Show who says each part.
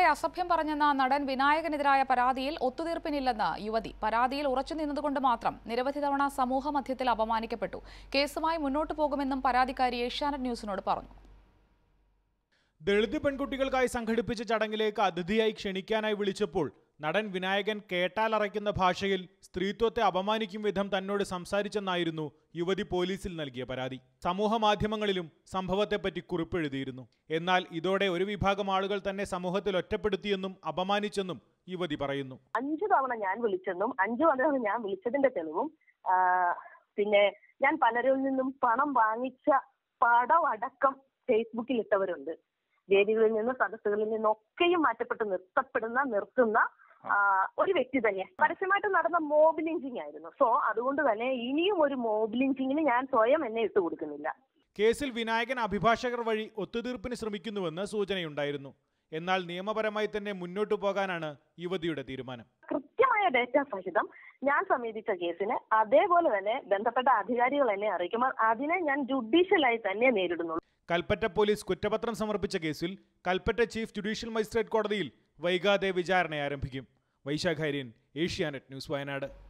Speaker 1: അസഭ്യം പറഞ്ഞെന്ന നടൻ വിനായകനെതിരായ പരാതിയിൽ ഒത്തുതീർപ്പിനില്ലെന്ന് യുവതി പരാതിയിൽ ഉറച്ചു നിന്നതുകൊണ്ട് മാത്രം നിരവധി തവണ സമൂഹ മധ്യത്തിൽ അപമാനിക്കപ്പെട്ടു കേസുമായി മുന്നോട്ടു പോകുമെന്നും പരാതിക്കാരി ഏഷ്യാനെറ്റ് ന്യൂസിനോട് പറഞ്ഞു
Speaker 2: ദളിത് പെൺകുട്ടികൾക്കായി സംഘടിപ്പിച്ച ചടങ്ങിലേക്ക് അതിഥിയായി ക്ഷണിക്കാനായി വിളിച്ചപ്പോൾ നടൻ വിനായകൻ കേട്ടാലറയ്ക്കുന്ന ഭാഷയിൽ സ്ത്രീത്വത്തെ അപമാനിക്കും വിധം തന്നോട് സംസാരിച്ചെന്നായിരുന്നു യുവതി പോലീസിൽ നൽകിയ പരാതി സമൂഹ മാധ്യമങ്ങളിലും സംഭവത്തെപ്പറ്റി കുറിപ്പെഴുതിയിരുന്നു എന്നാൽ ഇതോടെ ഒരു വിഭാഗം ആളുകൾ തന്നെ സമൂഹത്തിൽ ഒറ്റപ്പെടുത്തിയെന്നും അപമാനിച്ചെന്നും യുവതി പറയുന്നു
Speaker 3: അഞ്ചു തവണ ഞാൻ വിളിച്ചെന്നും അഞ്ചു തവണ ഞാൻ വിളിച്ചതിന്റെ തെളിവും ആ, പിന്നെ ഞാൻ പലരിൽ നിന്നും പണം വാങ്ങിച്ച പടം അടക്കം ഫേസ്ബുക്കിൽ ഇട്ടവരുണ്ട് വേദികളിൽ നിന്ന് സദസ്സുകളിൽ നിന്നൊക്കെയും മാറ്റപ്പെട്ട് നിർത്തപ്പെടുന്ന നിർത്തുന്ന ആ, ഒരു വ്യക്തി തന്നെ പരസ്യമായിട്ട് നടന്ന മോബ് ലിഞ്ചിങ് ആയിരുന്നു സോ അതുകൊണ്ട് തന്നെ ഇനിയും ഒരു മോബ് ലിഞ്ചിങ്ങിന് ഞാൻ സ്വയം എന്നെ ഇട്ടുകൊടുക്കുന്നില്ല
Speaker 2: കേസിൽ വിനായകൻ അഭിഭാഷകർ വഴി ഒത്തുതീർപ്പിന് ശ്രമിക്കുന്നുവെന്ന് സൂചനയുണ്ടായിരുന്നു എന്നാൽ നിയമപരമായി തന്നെ മുന്നോട്ടു പോകാനാണ് യുവതിയുടെ തീരുമാനം
Speaker 3: കൃത്യമായ ഡേറ്റ സഹിതം ഞാൻ സമീപിച്ച കേസിന് അതേപോലെ തന്നെ ബന്ധപ്പെട്ട അധികാരികൾ എന്നെ അറിയിക്കും അതിനെ ഞാൻ ജുഡീഷ്യലായി തന്നെ നേരിടുന്നുള്ളൂ
Speaker 2: കൽപ്പറ്റ പോലീസ് കുറ്റപത്രം സമർപ്പിച്ച കേസിൽ കൽപ്പറ്റ ചീഫ് ജുഡീഷ്യൽ മജിസ്ട്രേറ്റ് കോടതിയിൽ വൈകാതെ വിചാരണ ആരംഭിക്കും വൈശാഖാര്യൻ ഏഷ്യാനെറ്റ് ന്യൂസ് വയനാട്